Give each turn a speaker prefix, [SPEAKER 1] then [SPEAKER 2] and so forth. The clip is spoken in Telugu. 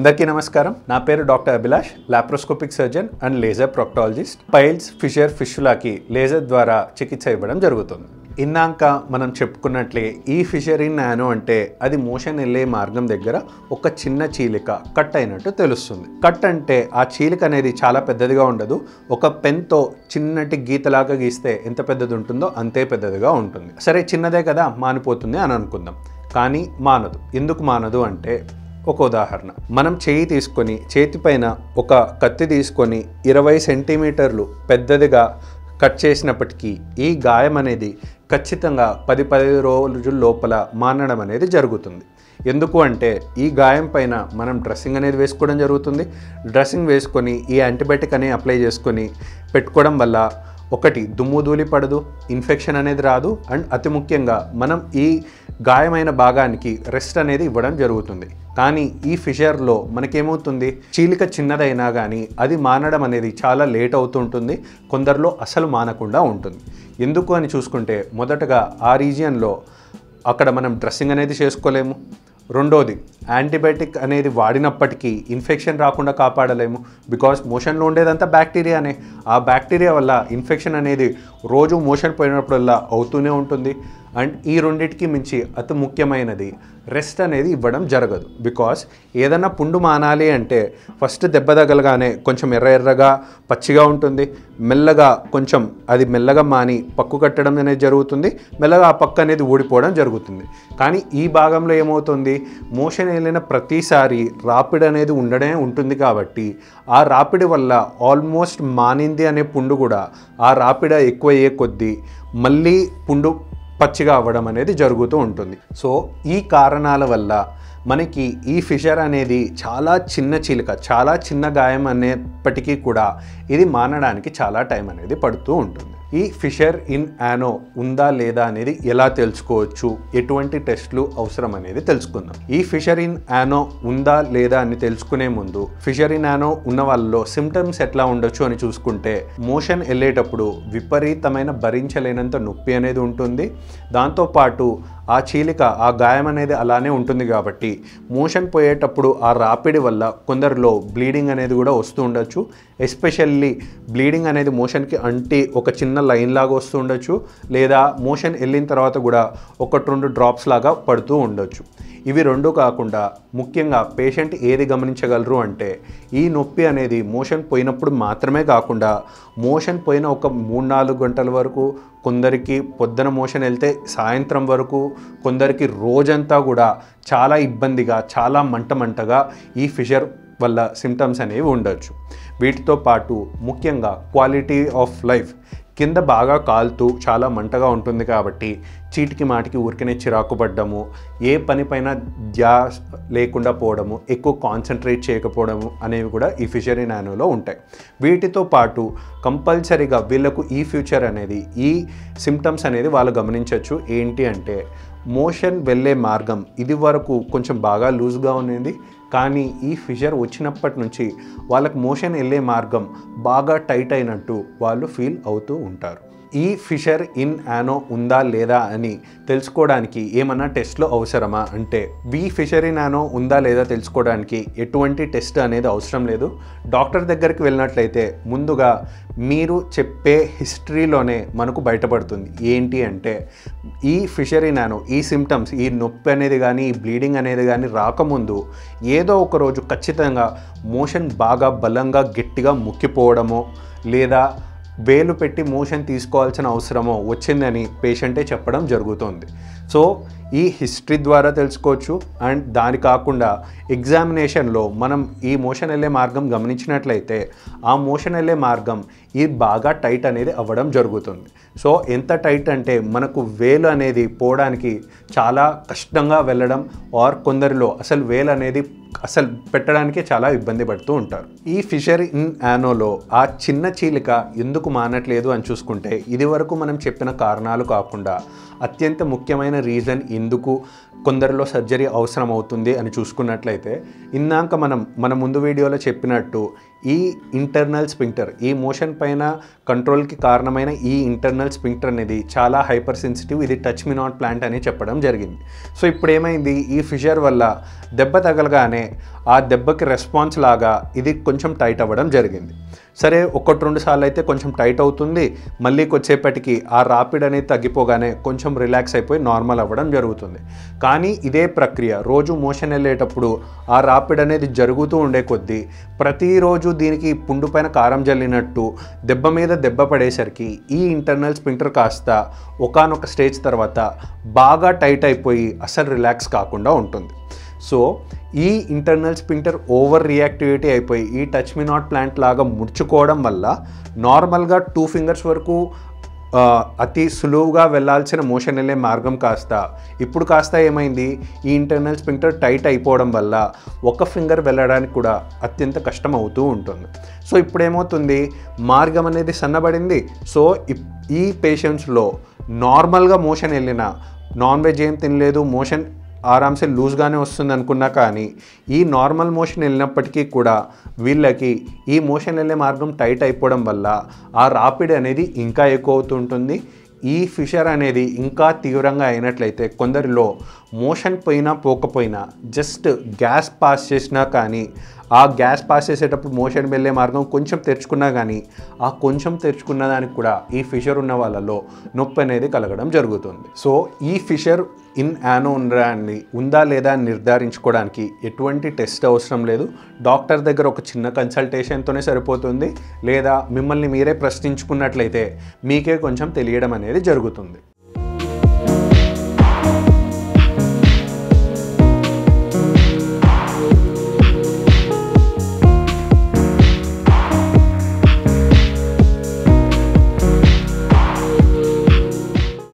[SPEAKER 1] అందరికీ నమస్కారం నా పేరు doctor Abhilash laparoscopic surgeon and laser proctologist piles fissure ఫిషులాకి లేజర్ ద్వారా చికిత్స ఇవ్వడం జరుగుతుంది ఇందాక మనం చెప్పుకున్నట్లే ఈ ఫిషరిన్ నానో అంటే అది మోషన్ వెళ్ళే మార్గం దగ్గర ఒక చిన్న చీలిక కట్ అయినట్టు తెలుస్తుంది కట్ అంటే ఆ చీలిక అనేది చాలా పెద్దదిగా ఉండదు ఒక పెన్తో చిన్నటి గీతలాగా గీస్తే ఎంత పెద్దది ఉంటుందో అంతే పెద్దదిగా ఉంటుంది సరే చిన్నదే కదా మానిపోతుంది అని అనుకుందాం కానీ మానదు ఎందుకు మానదు అంటే ఒక ఉదాహరణ మనం చేయి తీసుకొని చేతిపైన ఒక కత్తి తీసుకొని ఇరవై సెంటీమీటర్లు పెద్దదిగా కట్ చేసినప్పటికీ ఈ గాయం అనేది ఖచ్చితంగా పది పదిహేను రోజుల లోపల మానడం అనేది జరుగుతుంది ఎందుకు అంటే ఈ గాయం పైన మనం డ్రెస్సింగ్ అనేది వేసుకోవడం జరుగుతుంది డ్రెస్సింగ్ వేసుకొని ఈ యాంటీబయాటిక్ అనేది అప్లై చేసుకొని పెట్టుకోవడం వల్ల ఒకటి దుమ్ము ధూళి పడదు ఇన్ఫెక్షన్ అనేది రాదు అండ్ అతి ముఖ్యంగా మనం ఈ గాయమైన భాగానికి రెస్ట్ అనేది ఇవ్వడం జరుగుతుంది కానీ ఈ ఫిషర్లో మనకేమవుతుంది చీలిక చిన్నదైనా కానీ అది మానడం అనేది చాలా లేట్ అవుతుంటుంది కొందరిలో అసలు మానకుండా ఉంటుంది ఎందుకు అని చూసుకుంటే మొదటగా ఆ రీజియన్లో అక్కడ మనం డ్రెస్సింగ్ అనేది చేసుకోలేము రెండోది యాంటీబయాటిక్ అనేది వాడినప్పటికీ ఇన్ఫెక్షన్ రాకుండా కాపాడలేము బికాస్ మోషన్లో ఉండేదంతా బ్యాక్టీరియానే ఆ బ్యాక్టీరియా వల్ల ఇన్ఫెక్షన్ అనేది రోజు మోషన్ పోయినప్పుడల్లా అవుతూనే ఉంటుంది అండ్ ఈ రెండింటికి మించి అతి ముఖ్యమైనది రెస్ట్ అనేది ఇవ్వడం జరగదు బికాస్ ఏదైనా పుండు మానాలి అంటే ఫస్ట్ దెబ్బ తగలగానే కొంచెం ఎర్ర ఎర్రగా పచ్చిగా ఉంటుంది మెల్లగా కొంచెం అది మెల్లగా మాని పక్కు కట్టడం అనేది జరుగుతుంది మెల్లగా ఆ పక్క అనేది ఊడిపోవడం జరుగుతుంది కానీ ఈ భాగంలో ఏమవుతుంది మోషన్ వెళ్ళిన ప్రతిసారి రాపిడ్ అనేది ఉండడమే ఉంటుంది కాబట్టి ఆ రాపిడి వల్ల ఆల్మోస్ట్ మానింది అనే పుండు కూడా ఆ రాపిడ ఎక్కువ అయ్యే కొద్దీ మళ్ళీ పుండు పచ్చిగా అవ్వడం అనేది జరుగుతూ ఉంటుంది సో ఈ కారణాల వల్ల మనకి ఈ ఫిషర్ అనేది చాలా చిన్న చీలిక చాలా చిన్న గాయం అనేప్పటికీ కూడా ఇది మానడానికి చాలా టైం అనేది పడుతూ ఉంటుంది ఈ ఫిషర్ ఇన్ యానో ఉందా లేదా అనేది ఎలా తెలుసుకోవచ్చు ఎటువంటి టెస్ట్లు అవసరం అనేది తెలుసుకుందాం ఈ ఫిషర్ ఇన్ యానో ఉందా లేదా అని తెలుసుకునే ముందు ఫిషర్ ఇన్ యానో ఉన్న వాళ్ళలో సిమ్టమ్స్ ఎట్లా ఉండొచ్చు అని చూసుకుంటే మోషన్ వెళ్ళేటప్పుడు విపరీతమైన భరించలేనంత నొప్పి అనేది ఉంటుంది దాంతోపాటు ఆ చీలిక ఆ గాయం అనేది అలానే ఉంటుంది కాబట్టి మోషన్ పోయేటప్పుడు ఆ రాపిడి వల్ల కొందరిలో బ్లీడింగ్ అనేది కూడా వస్తూ ఉండొచ్చు ఎస్పెషల్లీ బ్లీడింగ్ అనేది మోషన్కి అంటి ఒక చిన్న లైన్ లాగా వస్తూ ఉండొచ్చు లేదా మోషన్ వెళ్ళిన తర్వాత కూడా ఒకటి రెండు డ్రాప్స్ లాగా పడుతూ ఉండొచ్చు ఇవి రెండు కాకుండా ముఖ్యంగా పేషెంట్ ఏది గమనించగలరు అంటే ఈ నొప్పి అనేది మోషన్ పోయినప్పుడు మాత్రమే కాకుండా మోషన్ పోయిన ఒక మూడు నాలుగు గంటల వరకు కొందరికి పొద్దున మోషన్ వెళ్తే సాయంత్రం వరకు కొందరికి రోజంతా కూడా చాలా ఇబ్బందిగా చాలా మంట మంటగా ఈ ఫిషర్ వల్ల సిమ్టమ్స్ అనేవి ఉండొచ్చు వీటితో పాటు ముఖ్యంగా క్వాలిటీ ఆఫ్ లైఫ్ కింద బాగా కాలుతూ చాలా మంటగా ఉంటుంది కాబట్టి చీటికి మాటికి ఊరికనే చిరాకు పడ్డము ఏ పనిపైన ధ్యాస లేకుండా పోవడము ఎక్కువ కాన్సన్ట్రేట్ చేయకపోవడము అనేవి కూడా ఈ ఫిషరీ నానోలో ఉంటాయి వీటితో పాటు కంపల్సరీగా వీళ్ళకు ఈ ఫ్యూచర్ అనేది ఈ సిమ్టమ్స్ అనేది వాళ్ళు గమనించవచ్చు ఏంటి అంటే మోషన్ వెళ్ళే మార్గం ఇది వరకు కొంచెం బాగా లూజ్గా ఉన్నది కానీ ఈ ఫిషర్ వచ్చినప్పటి నుంచి వాళ్ళకి మోషన్ వెళ్ళే మార్గం బాగా టైట్ అయినట్టు వాళ్ళు ఫీల్ అవుతూ ఉంటారు ఈ ఫిషర్ ఇన్ యానో ఉందా లేదా అని తెలుసుకోవడానికి ఏమన్నా టెస్ట్లు అవసరమా అంటే ఈ ఫిషర్ ఇన్ యానో ఉందా లేదా తెలుసుకోవడానికి ఎటువంటి టెస్ట్ అనేది అవసరం లేదు డాక్టర్ దగ్గరికి వెళ్ళినట్లయితే ముందుగా మీరు చెప్పే హిస్టరీలోనే మనకు బయటపడుతుంది ఏంటి అంటే ఈ ఫిషరీ నానో ఈ సిమ్టమ్స్ ఈ నొప్పి అనేది కానీ ఈ బ్లీడింగ్ అనేది కానీ రాకముందు ఏదో ఒక రోజు ఖచ్చితంగా మోషన్ బాగా బలంగా గట్టిగా ముక్కిపోవడమో లేదా వేలు పెట్టి మోషన్ తీసుకోవాల్సిన అవసరమో వచ్చిందని పేషెంటే చెప్పడం జరుగుతుంది సో ఈ హిస్టరీ ద్వారా తెలుసుకోవచ్చు అండ్ దాని కాకుండా ఎగ్జామినేషన్లో మనం ఈ మోషన్ వెళ్ళే మార్గం గమనించినట్లయితే ఆ మోషన్ వెళ్ళే మార్గం ఇది బాగా టైట్ అనేది అవ్వడం జరుగుతుంది సో ఎంత టైట్ అంటే మనకు వేలు అనేది పోవడానికి చాలా కష్టంగా వెళ్ళడం ఆర్ కొందరిలో అసలు వేలు అనేది అసలు పెట్టడానికే చాలా ఇబ్బంది పడుతూ ఉంటారు ఈ ఫిషర్ ఇన్ యానోలో ఆ చిన్న చీలిక ఎందుకు మానట్లేదు అని చూసుకుంటే ఇది వరకు మనం చెప్పిన కారణాలు కాకుండా అత్యంత ముఖ్యమైన రీజన్ ఎందుకు కొందరిలో సర్జరీ అవసరం అవుతుంది అని చూసుకున్నట్లయితే ఇందాక మనం మన ముందు వీడియోలో చెప్పినట్టు ఈ ఇంటర్నల్ స్పింక్టర్ ఈ మోషన్ పైన కంట్రోల్కి కారణమైన ఈ ఇంటర్నల్ స్పింక్టర్ అనేది చాలా హైపర్ సెన్సిటివ్ ఇది టచ్ మీ నాట్ ప్లాంట్ అని చెప్పడం జరిగింది సో ఇప్పుడు ఏమైంది ఈ ఫిషర్ వల్ల దెబ్బ తగలగానే ఆ దెబ్బకి రెస్పాన్స్ లాగా ఇది కొంచెం టైట్ అవ్వడం జరిగింది సరే ఒకటి రెండు సార్లు అయితే కొంచెం టైట్ అవుతుంది మళ్ళీ వచ్చేపటికి ఆ రాపిడ్ అనేది తగ్గిపోగానే కొంచెం రిలాక్స్ అయిపోయి నార్మల్ అవ్వడం జరుగుతుంది కానీ ఇదే ప్రక్రియ రోజు మోషన్ వెళ్ళేటప్పుడు ఆ రాపిడ్ అనేది జరుగుతూ ఉండే కొద్దీ ప్రతిరోజు దీనికి పుండు పైన కారం జల్లినట్టు దెబ్బ మీద దెబ్బ పడేసరికి ఈ ఇంటర్నల్ స్పింక్టర్ కాస్త ఒకానొక స్టేజ్ తర్వాత బాగా టైట్ అయిపోయి అసలు రిలాక్స్ కాకుండా ఉంటుంది సో ఈ ఇంటర్నల్ స్పింక్టర్ ఓవర్ రియాక్టివిటీ అయిపోయి ఈ టచ్ మీ నాట్ ప్లాంట్ లాగా ముడుచుకోవడం వల్ల నార్మల్గా టూ ఫింగర్స్ వరకు ఆ, అతి సులువుగా వెళ్ళాల్సిన మోషన్ వెళ్ళే మార్గం కాస్త ఇప్పుడు కాస్త ఏమైంది ఈ ఇంటర్నల్ స్పింక్టర్ టైట్ అయిపోవడం వల్ల ఒక ఫింగర్ వెళ్ళడానికి కూడా అత్యంత కష్టం అవుతూ ఉంటుంది సో ఇప్పుడు ఏమవుతుంది మార్గం అనేది సన్నబడింది సో ఇప్- ఈ పేషెంట్స్లో నార్మల్గా మోషన్ వెళ్ళిన నాన్ వెజ్ ఏం తినలేదు మోషన్ ఆరామ్సే లూజ్గానే వస్తుంది అనుకున్నా కానీ ఈ నార్మల్ మోషన్ వెళ్ళినప్పటికీ కూడా వీళ్ళకి ఈ మోషన్ వెళ్ళే మార్గం టైట్ అయిపోవడం వల్ల ఆ రాపిడ్ అనేది ఇంకా ఎక్కువ అవుతుంటుంది ఈ ఫిషర్ అనేది ఇంకా తీవ్రంగా అయినట్లయితే కొందరిలో మోషన్ పోయినా పోకపోయినా జస్ట్ గ్యాస్ పాస్ చేసినా కానీ ఆ గ్యాస్ పాస్ చేసేటప్పుడు మోషన్ వెళ్ళే మార్గం కొంచెం తెరుచుకున్నా కానీ ఆ కొంచెం తెరుచుకున్న దానికి కూడా ఈ ఫిషర్ ఉన్న వాళ్ళలో నొప్పి అనేది కలగడం జరుగుతుంది సో ఈ ఫిషర్ ఇన్ యానో ఉందని ఉందా లేదా అని నిర్ధారించుకోవడానికి ఎటువంటి టెస్ట్ అవసరం లేదు డాక్టర్ దగ్గర ఒక చిన్న కన్సల్టేషన్తోనే సరిపోతుంది లేదా మిమ్మల్ని మీరే ప్రశ్నించుకున్నట్లయితే మీకే కొంచెం తెలియడం అనేది జరుగుతుంది